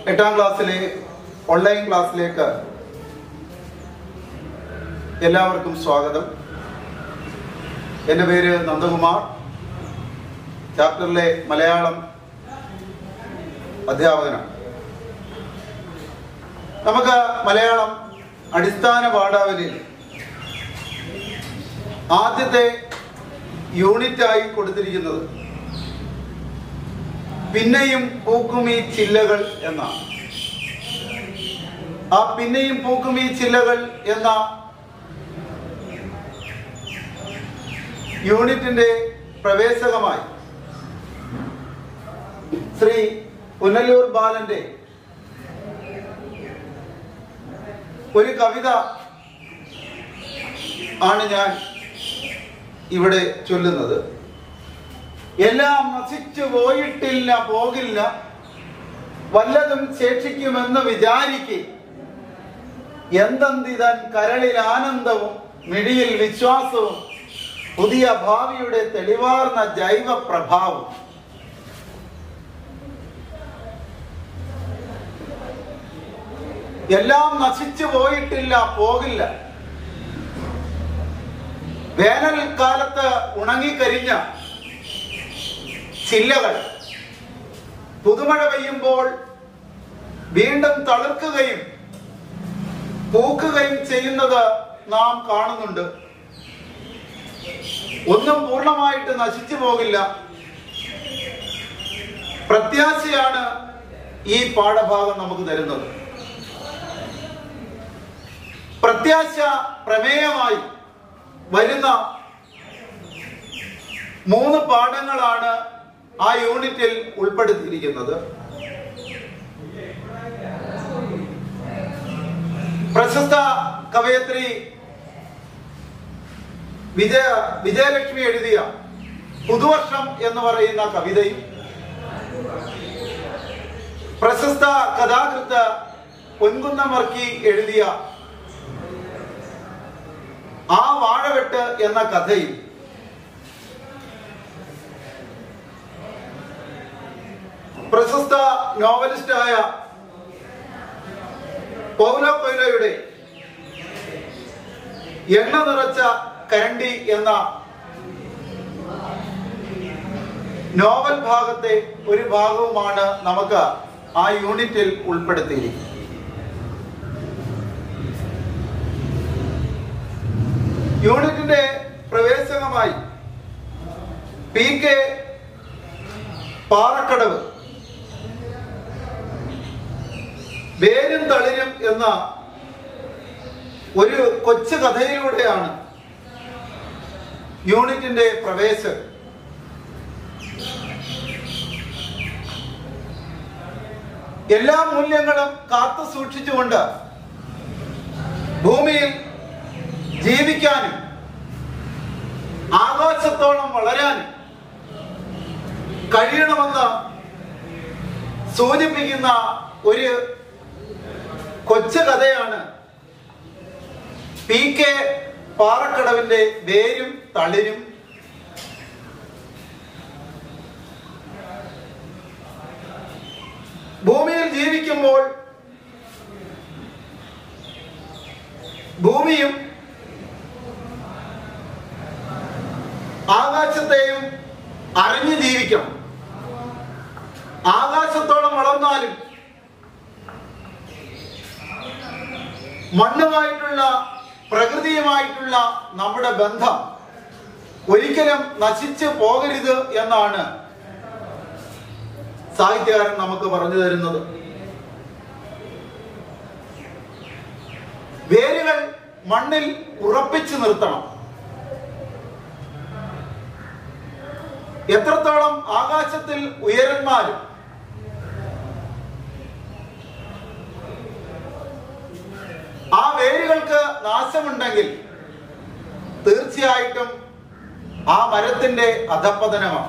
എട്ടാം ക്ലാസ്സിലെ ഓൺലൈൻ ക്ലാസ്സിലേക്ക് എല്ലാവർക്കും സ്വാഗതം എൻ്റെ പേര് നന്ദകുമാർ ചാപ്റ്ററിലെ മലയാളം അധ്യാപകനാണ് നമുക്ക് മലയാളം അടിസ്ഥാന പാഠാവലിയിൽ ആദ്യത്തെ യൂണിറ്റായി കൊടുത്തിരിക്കുന്നത് പിന്നെയും പൂക്കുമീ ചില്ലകൾ എന്നാണ് ആ പിന്നെയും പൂക്കുമീ ചില്ലകൾ എന്ന യൂണിറ്റിന്റെ പ്രവേശകമായി ശ്രീ പുനലൂർ ബാലന്റെ ഒരു കവിത ആണ് ഞാൻ ഇവിടെ ചൊല്ലുന്നത് എല്ലാം നശിച്ചു പോയിട്ടില്ല പോകില്ല വല്ലതും ശേഷിക്കുമെന്ന് വിചാരിക്കെ എന്തെന്തിതൻ കരളിൽ ആനന്ദവും മിടിയിൽ വിശ്വാസവും പുതിയ ഭാവിയുടെ തെളിവാർന്ന ജൈവ പ്രഭാവം എല്ലാം നശിച്ചു പോയിട്ടില്ല പോകില്ല വേനൽക്കാലത്ത് ഉണങ്ങിക്കരിഞ്ഞ ചില്ലകൾ പുതുമഴ പെയ്യുമ്പോൾ വീണ്ടും തളിർക്കുകയും പൂക്കുകയും ചെയ്യുന്നത് നാം കാണുന്നുണ്ട് ഒന്നും പൂർണ്ണമായിട്ട് നശിച്ചു പോകില്ല പ്രത്യാശയാണ് ഈ പാഠഭാഗം നമുക്ക് തരുന്നത് പ്രത്യാശ പ്രമേയമായി വരുന്ന മൂന്ന് പാഠങ്ങളാണ് ആ യൂണിറ്റിൽ ഉൾപ്പെടുത്തിയിരിക്കുന്നത് പ്രശസ്ത കവയത്രി വിജയ വിജയലക്ഷ്മി എഴുതിയ പുതുവർഷം എന്ന് പറയുന്ന കവിതയും പ്രശസ്ത കഥാകൃത്ത് പൊൻകുന്നം വർക്കി എഴുതിയ ആ വാഴവെട്ട് എന്ന കഥയും പ്രശസ്ത നോവലിസ്റ്റായ പൗലോ കൊയ്ലോയുടെ എണ്ണ നിറച്ച കരണ്ടി എന്ന നോവൽ ഭാഗത്തെ ഒരു ഭാഗവുമാണ് നമുക്ക് ആ യൂണിറ്റിൽ ഉൾപ്പെടുത്തിയിരിക്കുന്നത് യൂണിറ്റിന്റെ പ്രവേശകമായി പി കെ പാറക്കടവ് വേരും തളിരും എന്ന ഒരു കൊച്ചു കഥയിലൂടെയാണ് യൂണിറ്റിന്റെ പ്രവേശം എല്ലാ മൂല്യങ്ങളും കാത്തു സൂക്ഷിച്ചുകൊണ്ട് ഭൂമിയിൽ ജീവിക്കാനും ആകാശത്തോളം വളരാനും കഴിയണമെന്ന് സൂചിപ്പിക്കുന്ന ഒരു കൊച്ചു കഥയാണ് പി കെ പാറക്കടവിന്റെ വേരും തളിരും ഭൂമിയിൽ ജീവിക്കുമ്പോൾ ഭൂമിയും ആകാശത്തെയും അറിഞ്ഞു ജീവിക്കണം ആകാശത്തോളം വളർന്നാലും മണ്ണുമായിട്ടുള്ള പ്രകൃതിയുമായിട്ടുള്ള നമ്മുടെ ബന്ധം ഒരിക്കലും നശിച്ചു പോകരുത് എന്നാണ് സാഹിത്യകാരൻ നമുക്ക് പറഞ്ഞു തരുന്നത് വേരുകൾ മണ്ണിൽ ഉറപ്പിച്ചു നിർത്തണം എത്രത്തോളം ആകാശത്തിൽ ഉയരന്മാരും ആ വേരുകൾക്ക് നാശമുണ്ടെങ്കിൽ തീർച്ചയായിട്ടും ആ മരത്തിന്റെ അധപ്പതനമാണ്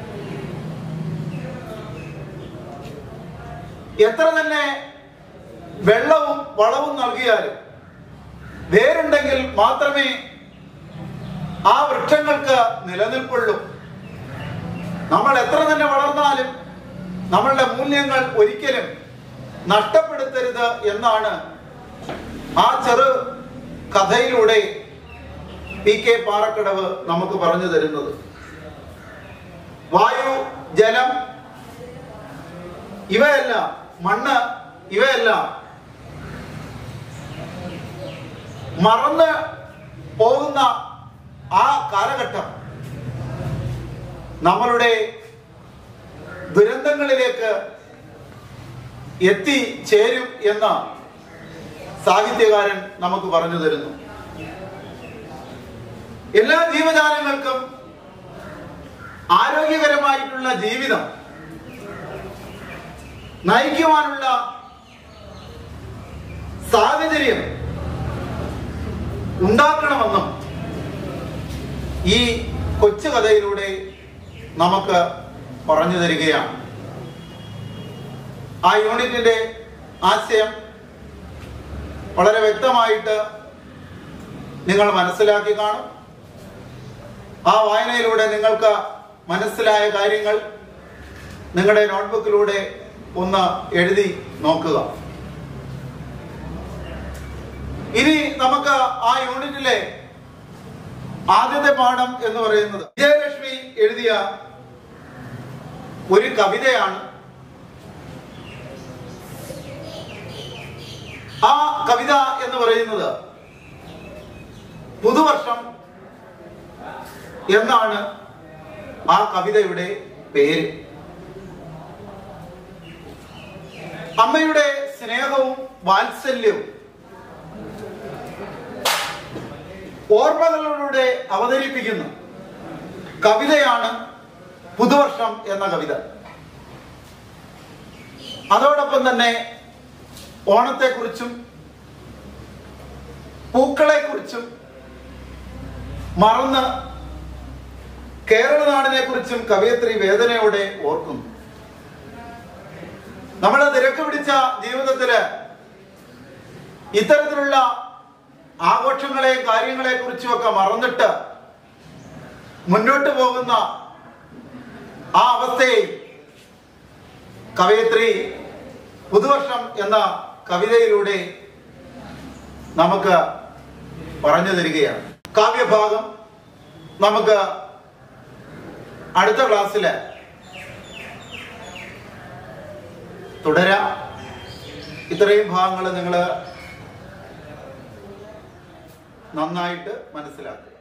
എത്ര തന്നെ വെള്ളവും വളവും നൽകിയാലും വേരുണ്ടെങ്കിൽ മാത്രമേ ആ വൃക്ഷങ്ങൾക്ക് നിലനിൽപ്പുള്ളൂ നമ്മൾ എത്ര തന്നെ വളർന്നാലും നമ്മളുടെ മൂല്യങ്ങൾ ഒരിക്കലും നഷ്ടപ്പെടുത്തരുത് എന്നാണ് ആ ചെറു കഥയിലൂടെ പി കെ പാറക്കടവ് നമുക്ക് പറഞ്ഞു തരുന്നത് വായു ജലം ഇവയെല്ലാം മണ്ണ് ഇവയെല്ലാം മറന്ന് പോകുന്ന ആ കാലഘട്ടം നമ്മളുടെ ദുരന്തങ്ങളിലേക്ക് എത്തിച്ചേരും എന്ന് സാഹിത്യകാരൻ നമുക്ക് പറഞ്ഞു തരുന്നു എല്ലാ ജീവജാലങ്ങൾക്കും ആരോഗ്യകരമായിട്ടുള്ള ജീവിതം നയിക്കുവാനുള്ള സാഹചര്യം ഉണ്ടാക്കണമെന്നും ഈ കൊച്ചു കഥയിലൂടെ നമുക്ക് പറഞ്ഞു തരികയാണ് ആ യൂണിറ്റിന്റെ ആശയം വളരെ വ്യക്തമായിട്ട് നിങ്ങൾ മനസ്സിലാക്കി കാണും ആ വായനയിലൂടെ നിങ്ങൾക്ക് മനസ്സിലായ കാര്യങ്ങൾ നിങ്ങളുടെ നോട്ട്ബുക്കിലൂടെ ഒന്ന് എഴുതി നോക്കുക ഇനി നമുക്ക് ആ യൂണിറ്റിലെ ആദ്യത്തെ പാഠം എന്ന് പറയുന്നത് വിജയലക്ഷ്മി എഴുതിയ ഒരു കവിതയാണ് ആ കവിത എന്ന് പറയുന്നത് പുതുവർഷം എന്നാണ് ആ കവിതയുടെ പേര് അമ്മയുടെ സ്നേഹവും വാത്സല്യവും ഓർമ്മകളിലൂടെ അവതരിപ്പിക്കുന്ന കവിതയാണ് പുതുവർഷം എന്ന കവിത അതോടൊപ്പം തന്നെ ഓണത്തെക്കുറിച്ചും പൂക്കളെക്കുറിച്ചും മറന്ന് കേരള നാടിനെ കുറിച്ചും കവയത്രി വേദനയോടെ ഓർക്കുന്നു നമ്മുടെ തിരക്ക് പിടിച്ച ജീവിതത്തില് ഇത്തരത്തിലുള്ള ആഘോഷങ്ങളെയും കാര്യങ്ങളെ കുറിച്ചുമൊക്കെ മറന്നിട്ട് മുന്നോട്ട് പോകുന്ന ആ അവസ്ഥയെ കവയത്രി പുതുവർഷം എന്ന കവിതയിലൂടെ നമുക്ക് പറഞ്ഞു തരികയാണ് കാവ്യഭാഗം നമുക്ക് അടുത്ത ക്ലാസ്സിൽ തുടരാം ഇത്രയും ഭാഗങ്ങൾ നിങ്ങൾ നന്നായിട്ട് മനസ്സിലാക്കുക